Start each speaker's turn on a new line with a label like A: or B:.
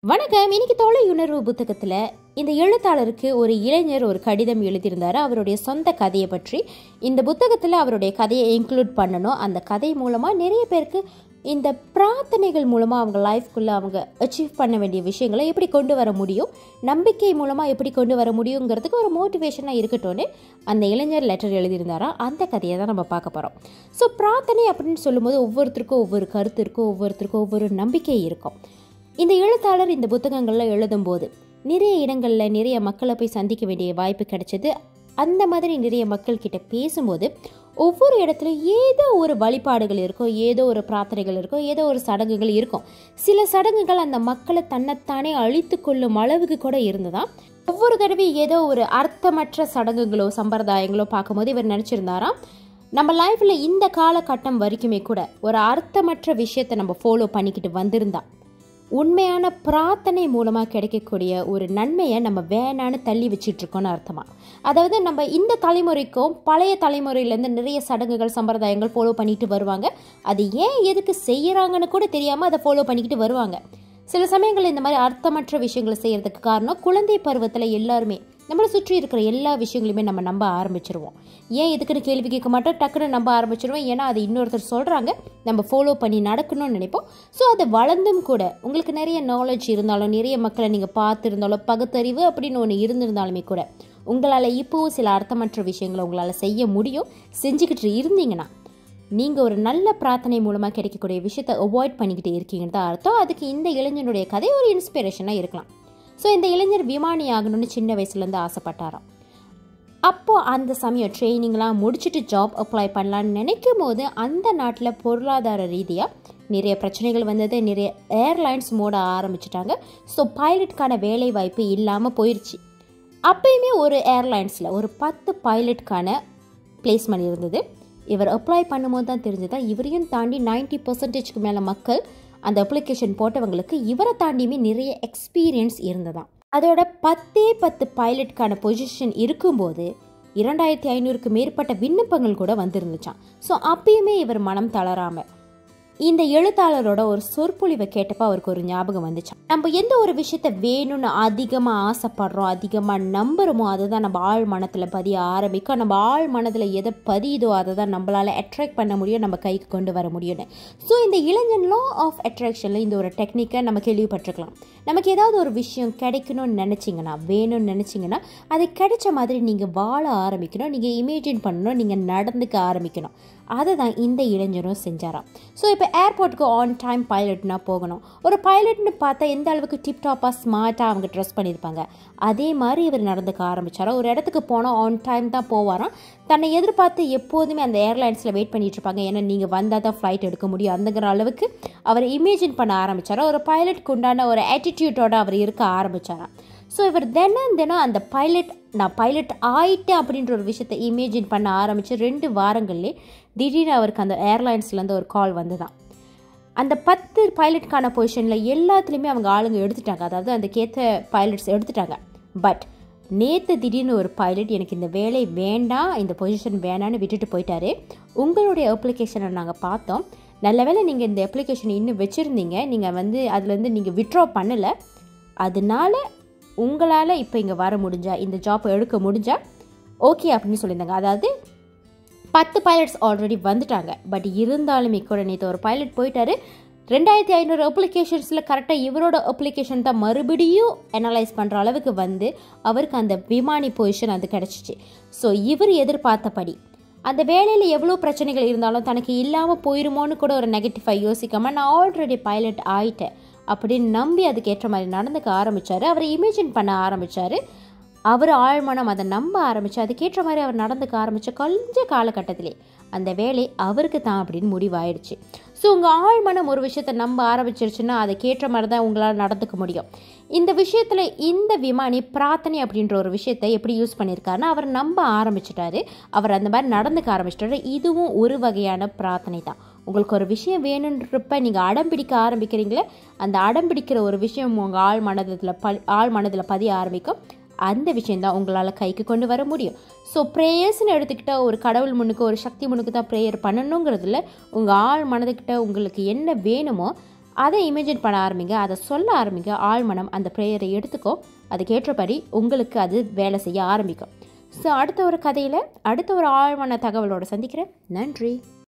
A: வணக்கம் இன்னைக்கு தொலை உணர்வு புத்தகத்தில் இந்த எழுத்தாளருக்கு ஒரு இளைஞர் ஒரு கடிதம் எழுதியிருந்தாரு அவருடைய சொந்த கதையை பற்றி இந்த புத்தகத்தில் அவருடைய கதையை இன்க்ளூட் பண்ணணும் அந்த கதை மூலமாக நிறைய பேருக்கு இந்த பிரார்த்தனைகள் மூலமாக அவங்க லைஃப்குள்ளே அவங்க அச்சீவ் பண்ண வேண்டிய விஷயங்களை எப்படி கொண்டு வர முடியும் நம்பிக்கை மூலமாக எப்படி கொண்டு வர முடியுங்கிறதுக்கு ஒரு மோட்டிவேஷனாக இருக்கட்டும்னு அந்த இளைஞர் லெட்டர் எழுதியிருந்தாரா அந்த கதையை தான் நம்ம பார்க்க போகிறோம் ஸோ பிரார்த்தனை அப்படின்னு சொல்லும்போது ஒவ்வொருத்தருக்கும் ஒவ்வொரு கருத்து இருக்கும் ஒவ்வொருத்தருக்கும் ஒவ்வொரு நம்பிக்கை இருக்கும் இந்த எழுத்தாளர் இந்த புத்தகங்களில் எழுதும்போது நிறைய இடங்களில் நிறைய மக்களை போய் சந்திக்க வேண்டிய வாய்ப்பு கிடைச்சது அந்த மாதிரி நிறைய மக்கள் கிட்ட பேசும்போது ஒவ்வொரு இடத்துலையும் ஏதோ ஒரு வழிபாடுகள் இருக்கும் ஏதோ ஒரு பிரார்த்தனைகள் இருக்கும் ஏதோ ஒரு சடங்குகள் இருக்கும் சில சடங்குகள் அந்த மக்களை தன்னைத்தானே அழித்து கொள்ளும் அளவுக்கு கூட இருந்ததாம் ஒவ்வொரு தடவையும் ஏதோ ஒரு அர்த்தமற்ற சடங்குகளோ சம்பிரதாயங்களோ பார்க்கும்போது இவர் நினச்சிருந்தாராம் நம்ம லைஃப்பில் இந்த காலகட்டம் வரைக்குமே கூட ஒரு அர்த்தமற்ற விஷயத்தை நம்ம ஃபாலோ பண்ணிக்கிட்டு வந்திருந்தா உண்மையான பிரார்த்தனை மூலமாக கிடைக்கக்கூடிய ஒரு நன்மையை நம்ம வேணான்னு தள்ளி வச்சிட்டு இருக்கோம்னு அர்த்தமா அதாவது நம்ம இந்த தலைமுறைக்கும் பழைய தலைமுறையிலேருந்து நிறைய சடங்குகள் சம்பிரதாயங்கள் ஃபாலோ பண்ணிட்டு வருவாங்க அது ஏன் எதுக்கு செய்யறாங்கன்னு கூட தெரியாமல் அதை ஃபாலோ பண்ணிக்கிட்டு வருவாங்க சில சமயங்களில் இந்த மாதிரி அர்த்தமற்ற விஷயங்களை செய்யறதுக்கு காரணம் குழந்தை பருவத்தில் எல்லாருமே நம்மளை சுற்றி இருக்கிற எல்லா விஷயங்களையுமே நம்ம நம்ப ஆரம்பிச்சிருவோம் ஏன் எதுக்குன்னு கேள்வி கேட்க மாட்டோம் டக்குன்னு நம்ப ஆரம்பிச்சிருவோம் ஏன்னா அது இன்னொருத்தர் சொல்கிறாங்க நம்ம ஃபாலோ பண்ணி நடக்கணும்னு நினைப்போம் ஸோ அது வளர்ந்தும் கூட உங்களுக்கு நிறைய நாலேஜ் இருந்தாலும் நிறைய மக்களை நீங்கள் பார்த்துருந்தாலும் பகுத்தறிவு அப்படின்னு ஒன்று இருந்திருந்தாலுமே கூட உங்களால் இப்போவும் சில அர்த்தமற்ற விஷயங்களை உங்களால் செய்ய முடியும் செஞ்சுக்கிட்டு இருந்தீங்கன்னா நீங்கள் ஒரு நல்ல பிரார்த்தனை மூலமாக கிடைக்கக்கூடிய விஷயத்தை அவாய்ட் பண்ணிக்கிட்டு இருக்கீங்கன்னு தான் அர்த்தம் அதுக்கு இந்த இளைஞனுடைய கதை ஒரு இன்ஸ்பிரேஷனாக இருக்கலாம் ஸோ இந்த இளைஞர் விமானி ஆகணும்னு சின்ன வயசுலேருந்து ஆசைப்பட்டாராம் அப்போது அந்த சமயம் ட்ரைனிங்லாம் முடிச்சுட்டு ஜாப் அப்ளை பண்ணலான்னு நினைக்கும் போது அந்த நாட்டில் பொருளாதார ரீதியாக நிறைய பிரச்சனைகள் வந்தது நிறைய ஏர்லைன்ஸ் மூட ஆரம்பிச்சிட்டாங்க ஸோ பைலட்டுக்கான வேலை வாய்ப்பு இல்லாமல் போயிடுச்சு அப்பயுமே ஒரு ஏர்லைன்ஸில் ஒரு பத்து பைலட்டுக்கான பிளேஸ்மெண்ட் இருந்தது இவர் அப்ளை பண்ணும்போது தான் தெரிஞ்சதா இவரையும் தாண்டி நைன்டி பர்சன்டேஜ்க்கு மேலே மக்கள் அந்த அப்ளிகேஷன் போட்டவங்களுக்கு இவரை தாண்டியுமே நிறைய எக்ஸ்பீரியன்ஸ் இருந்ததாம் அதோட பத்தே பத்து பைலட்கான பொசிஷன் இருக்கும்போது இரண்டாயிரத்தி ஐநூறுக்கு மேற்பட்ட விண்ணப்பங்கள் கூட வந்திருந்துச்சான் ஸோ அப்பயுமே இவர் மனம் தளராமல் இந்த எழுத்தாளரோட ஒரு சொற்பொழிவை கேட்டப்ப அவருக்கு ஒரு ஞாபகம் வந்துச்சான் நம்ம எந்த ஒரு விஷயத்த வேணும்னு அதிகமாக ஆசைப்படுறோம் அதிகமாக நம்புகிறோமோ அதுதான் நம்ம ஆழ் மனத்தில் பதிய ஆரம்பிக்கும் நம்ம ஆழ் மனதில் எதை பதியுதோ அதை தான் நம்மளால் அட்ராக்ட் பண்ண முடியும் நம்ம கைக்கு கொண்டு வர முடியும்னு ஸோ இந்த இளைஞன் லா ஆஃப் அட்ராக்ஷனில் இந்த ஒரு டெக்னிக்கை நம்ம கேள்விப்பட்டிருக்கலாம் நமக்கு ஏதாவது ஒரு விஷயம் கிடைக்கணும்னு நினச்சிங்கன்னா வேணும்னு நினச்சிங்கன்னா அது கிடைச்ச மாதிரி நீங்கள் வாழ ஆரம்பிக்கணும் நீங்கள் இமேஜின் பண்ணணும் நீங்கள் நடந்துக்க ஆரம்பிக்கணும் அதை தான் இந்த இளைஞரும் செஞ்சாராம் ஸோ இப்போ ஏர்போர்ட்டுக்கு ஆன் டைம் பைலட்னா போகணும் ஒரு பைலட்னு பார்த்தா எந்த அளவுக்கு டிப்டாப்பாக ஸ்மார்ட்டாக அவங்க ட்ரெஸ் பண்ணியிருப்பாங்க அதே மாதிரி இவர் நடந்துக்க ஆரம்பிச்சாரா ஒரு இடத்துக்கு போனால் ஆன் டைம் தான் போவாராம் தன்னை எதிர்பார்த்து எப்போதுமே அந்த ஏர்லைன்ஸில் வெயிட் பண்ணிட்டு இருப்பாங்க ஏன்னா நீங்கள் வந்தால் தான் ஃப்ளைட் எடுக்க முடியும் அந்தங்கிற அளவுக்கு அவர் இமேஜின் பண்ண ஆரம்பிச்சாரா ஒரு பைலட்க்கு உண்டான ஒரு ஆட்டிடியூட்டோட அவர் இருக்க ஆரம்பிச்சாராம் ஸோ இவர் தினம் தினம் அந்த பைலட் நான் பைலட் ஆயிட்டேன் அப்படின்ற ஒரு விஷயத்தை இமேஜின் பண்ண ஆரம்பித்து ரெண்டு வாரங்கள்லே திடீர்னு அவருக்கு அந்த ஏர்லைன்ஸ்லேருந்து ஒரு கால் வந்து தான் அந்த பத்து பைலட்கான பொசிஷனில் எல்லாத்துலேயுமே அவங்க ஆளுங்க எடுத்துட்டாங்க அதாவது அந்த கேத்த பைலட்ஸ் எடுத்துட்டாங்க பட் நேற்று திடீர்னு ஒரு பைலட் எனக்கு இந்த வேலை வேண்டாம் இந்த பொசிஷன் வேண்டான்னு விட்டுட்டு போயிட்டாரு உங்களுடைய அப்ளிகேஷனை நாங்கள் பார்த்தோம் நல்ல வேளை நீங்கள் இந்த அப்ளிகேஷன் இன்னும் வச்சுருந்தீங்க நீங்கள் வந்து அதுலேருந்து நீங்கள் விட்ரா பண்ணலை அதனால உங்களால் இப்போ இங்கே வர முடிஞ்சா இந்த ஜாப் எடுக்க முடிஞ்சா ஓகே அப்படின்னு சொல்லியிருந்தாங்க அதாவது பத்து பைலட்ஸ் ஆல்ரெடி வந்துட்டாங்க பட் இருந்தாலுமே கூட நேற்று ஒரு பைலட் போயிட்டாரு ரெண்டாயிரத்தி ஐநூறு அப்ளிகேஷன்ஸில் கரெக்டாக இவரோட அப்ளிகேஷன் தான் மறுபடியும் அனலைஸ் பண்ணுற அளவுக்கு வந்து அவருக்கு அந்த விமானி பொசிஷன் அது கிடச்சிச்சு ஸோ இவர் எதிர்பார்த்தபடி அந்த வேலையில் எவ்வளோ பிரச்சனைகள் இருந்தாலும் தனக்கு இல்லாமல் போயிருமோன்னு கூட ஒரு நெகட்டிவாக யோசிக்காமல் நான் ஆல்ரெடி பைலட் ஆயிட்டேன் அப்படின்னு நம்பி அதுக்கேற்ற மாதிரி நடந்துக்க ஆரம்பித்தார் அவரை இமேஜின் பண்ண ஆரம்பித்தார் அவர் ஆழ்மனம் அதை நம்ப ஆரம்பித்து அதுக்கேற்ற மாதிரி அவர் நடந்துக்க ஆரம்பித்த கொஞ்ச காலகட்டத்திலே அந்த வேலை அவருக்கு தான் அப்படின்னு முடிவாயிடுச்சு ஸோ உங்கள் ஆழ்மனம் ஒரு விஷயத்தை நம்ப ஆரம்பிச்சிருச்சுன்னா அதுக்கேற்ற மாதிரி தான் உங்களால் நடந்துக்க முடியும் இந்த விஷயத்தில் இந்த விமானி பிரார்த்தனை அப்படின்ற ஒரு விஷயத்தை எப்படி யூஸ் பண்ணியிருக்காருன்னா அவர் நம்ப ஆரம்பிச்சிட்டாரு அவர் அந்த மாதிரி நடந்துக்க ஆரம்பிச்சிட்டாரு இதுவும் ஒரு வகையான பிரார்த்தனை தான் உங்களுக்கு ஒரு விஷயம் வேணுன்றப்ப நீங்கள் அடம் பிடிக்க ஆரம்பிக்கிறீங்களே அந்த அடம் பிடிக்கிற ஒரு விஷயம் உங்கள் ஆள் மனதில் ப ஆள் மனதில் பதிய ஆரம்பிக்கும் அந்த விஷயந்தான் உங்களால் கைக்கு கொண்டு வர முடியும் ஸோ ப்ரேயர்ஸ்னு எடுத்துக்கிட்டால் ஒரு கடவுள் முன்னுக்கு ஒரு சக்தி முன்னுக்கு தான் ப்ரேயர் பண்ணணுங்கிறதுல உங்கள் ஆள் மனதுக்கிட்ட உங்களுக்கு என்ன வேணுமோ அதை இமேஜின் பண்ண ஆரம்பிங்க அதை சொல்ல ஆரம்பிங்க ஆழ்மனம் அந்த ப்ரேயரை எடுத்துக்கோ அதுக்கேற்றபடி உங்களுக்கு அது வேலை செய்ய ஆரம்பிக்கும் ஸோ அடுத்த ஒரு கதையில் அடுத்த ஒரு ஆழ்மன தகவலோடு சந்திக்கிறேன் நன்றி